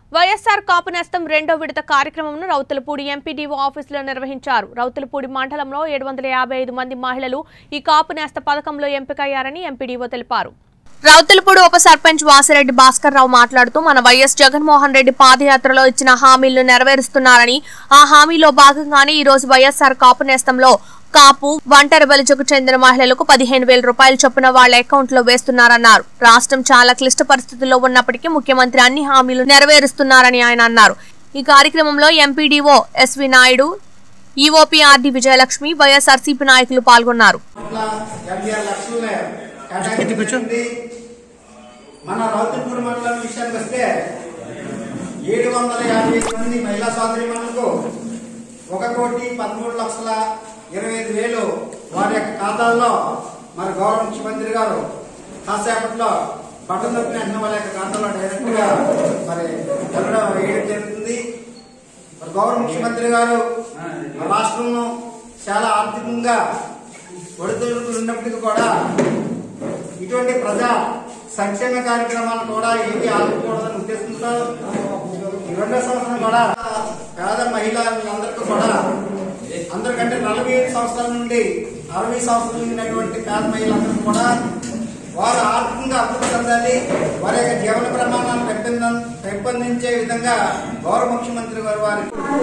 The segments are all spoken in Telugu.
వైఎస్ఆర్ కాపు నేస్తం రెండో విడత కార్యక్రమంను రౌతులపూడి ఎంపీడీఓ ఆఫీసులో నిర్వహించారు రౌతులపూడి మండలంలో ఏడు వందల యాభై ఐదు మంది మహిళలు ఈ కాపు నేస్త పథకంలో ఎంపికయ్యారని ఎంపీడీఓ తెలిపారు రౌతులపూడి ఉప సర్పంచ్ వాసిరెడ్డి భాస్కర్ రావు మాట్లాడుతూ మన వైఎస్ జగన్మోహన్ రెడ్డి పాదయాత్రలో ఇచ్చిన హామీలను నెరవేరుస్తున్నారని ఆ హామీలో భాగంగానే ఈ రోజు వైఎస్ఆర్ కాపు నేస్తంలో కాపు ఒంటరి బలిజకు చెందిన మహిళలకు పదిహేను వేల రూపాయలు చొప్పున వాళ్ళ అకౌంట్ లో వేస్తున్నారన్నారు రాష్ట్రం చాలా క్లిష్ట పరిస్థితుల్లో ఉన్నప్పటికీ ముఖ్యమంత్రి అన్ని హామీలు నెరవేరుస్తున్నారని ఆయన అన్నారు ఈ కార్యక్రమంలో ఎంపీడీఓ ఎస్వి నాయుడు ఈఓపీఆర్డీ విజయలక్ష్మి వైఎస్ఆర్సీపీ నాయకులు పాల్గొన్నారు కోట్ల డెబ్బై ఆరు లక్షలు కేటాయించబడింది మన రౌతులపూడి మండలం విషయానికి వస్తే ఏడు వందల యాభై ఐదు మంది మహిళా సోదరిమణులకు ఒక కోటి పదమూడు లక్షల ఇరవై ఐదు వేలు వారి యొక్క ఖాతాల్లో మన గౌరవ ముఖ్యమంత్రి గారు కాసేపట్లో బటన్ నొప్పిన వెంటనే వాళ్ళ యొక్క ఖాతాలో డైరెక్ట్ గా మరి వెళ్ళడం వేయడం జరుగుతుంది మరి గౌరవ ముఖ్యమంత్రి గారు మన రాష్ట్రంలో చాలా ఆర్థికంగా ఒడిదుడుకులు ఉన్నప్పటికీ కూడా ఇటువంటి ప్రజా సంక్షేమ కార్యక్రమాలు కూడా ఏది ఆదుకోకూడదనే ఉద్దేశంతో ఈ రెండో సంవత్సరం కూడా పేద మహిళలందరికీ కూడా అందరికంటే నలభై ఐదు సంవత్సరాల నుండి అరవై సంవత్సరాలు ఉన్నటువంటి పేద మహిళలందరికీ కూడా వారు ఆర్థికంగా అభివృద్ధి చెందాలి వారి యొక్క జీవన ప్రమాణాలను పెంపొంద- పెంపొందించే విధంగా గౌరవ ముఖ్యమంత్రి గారు వారి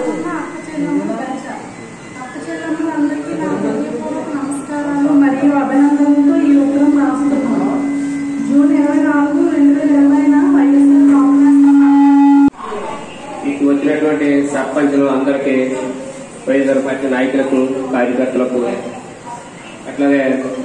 అందరికీ నా హృదయపూర్వక నమస్కారాలు మరియు అభినందనలతో ఈ ఉత్తరం రాస్తున్నాను జూన్ ఇరవై నాలుగు రెండు వేల ఇరవైన వైఎస్ఆర్ కాంగ్రెస్ మీకు వచ్చినటువంటి సర్పంచులు అందరికీ వైఎస్ఆర్ పార్టీ నాయకులకు కార్యకర్తలకు అట్లాగే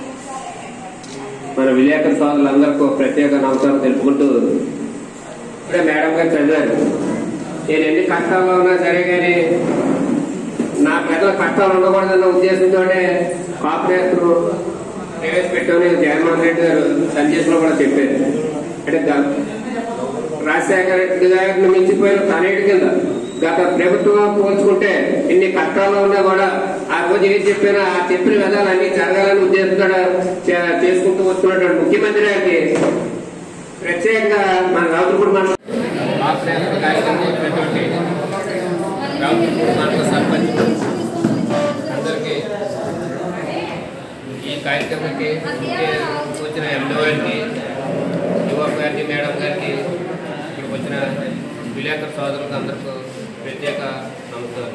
మన విలేకరు సోదరులందరికీ ప్రత్యేక నమస్కారం తెలుపుకుంటూ ఇప్పుడే మేడం గారు చదివారు నేను ఎన్ని కష్టాల్లో ఉన్నా సరే కానీ నా ప్రజల కష్టాలు ఉండకూడదన్న ఉద్దేశంతోనే కాపునేతలు ప్రవేశపెట్టామని జగన్మోహన్ రెడ్డి గారు సందేశంలో కూడా చెప్పారు అంటే దా- రాజశేఖర రెడ్డి గారిని మించిపోయిన తనేటి కింద గత ప్రభుత్వం పోల్చుకుంటే ఇన్ని కష్టాల్లో ఉన్నా కూడా ఆ రోజు ఏం చెప్పినా ఆ చెప్పిన విధాలు అన్ని జరగాలని ఉద్దేశంతో చే- చేసుకుంటూ వస్తున్నటువంటి ముఖ్యమంత్రి గారికి ప్రత్యేకంగా మన రావులపూడి మండలం కార్యక్రమం చేసినటువంటి రావులపూడి మండల సర్పంచ్ అందరికీ ఈ కార్యక్రమానికి ముఖ్య వచ్చిన ఎండో గారికి యువ గారికి మేడం గారికి ఇక్కడికి వచ్చిన విలేకరు సోదరులకు అందరికీ ప్రత్యేక నమస్కారం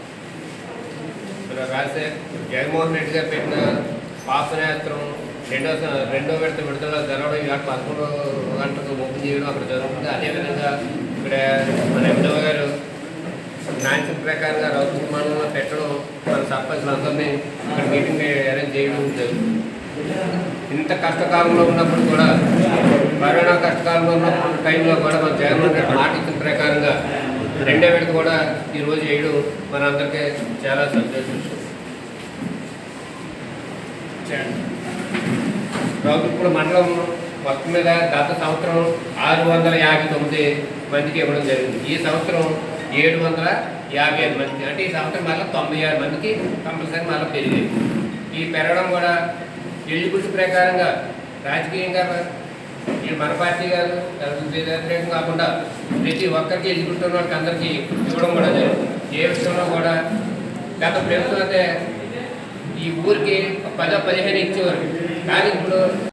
మన రాజశేఖర్ జగన్మోహన్ రెడ్డి గారు పెట్టిన పాపనేత్రం రెండో స- రెండో విడత విడుదల జరగడం ఇవాళ పదకొండు గంటలకు ఓపెన్ చేయడం అక్కడ జరుగుతుంది అదేవిధంగా ఇక్కడ మన ఎండో గారు నాయకుల ప్రకారంగా రౌతు మండలంలో పెట్టడం మన సర్పంచులందరినీ ఇక్కడ మీటింగ్ అరేంజ్ చేయడం జరుగుతుంది ఇంత కష్టకాలంలో ఉన్నప్పుడు కూడా కరోనా కష్టకాలంలో ఉన్నప్పుడు టైంలో కూడా మన జగన్మోహన్ రెడ్డి మాట ఇచ్చిన ప్రకారంగా రెండో విడత కూడా ఈ రోజు వేయడం మన అందరికీ చాలా సంతోషం ఇప్పుడు మండలం మొత్తం మీద గత సంవత్సరం ఆరు వందల యాభై తొమ్మిది మందికి ఇవ్వడం జరిగింది ఈ సంవత్సరం ఏడు వందల యాభై ఐదు మంది అంటే ఈ సంవత్సరం మళ్ళీ తొంభై ఆరు మందికి కంపల్సరీ మళ్ళీ పెరిగింది ఈ పెరగడం కూడా ఎలిజిబిలిటీ ప్రకారంగా రాజకీయంగా ఈ మన పార్టీ గారు వ్యతిరేకం కాకుండా ప్రతి ఒక్కరికి ఎలిజిబిలిటీ ఉన్న వాళ్ళకి అందరికీ ఇవ్వడం కూడా జరిగింది ఏ విషయంలో కూడా గత ప్రభుత్వం అయితే ఈ ఊరికి ఒక పదో పదిహేను ఇచ్చేవారు కానీ ఇప్పుడు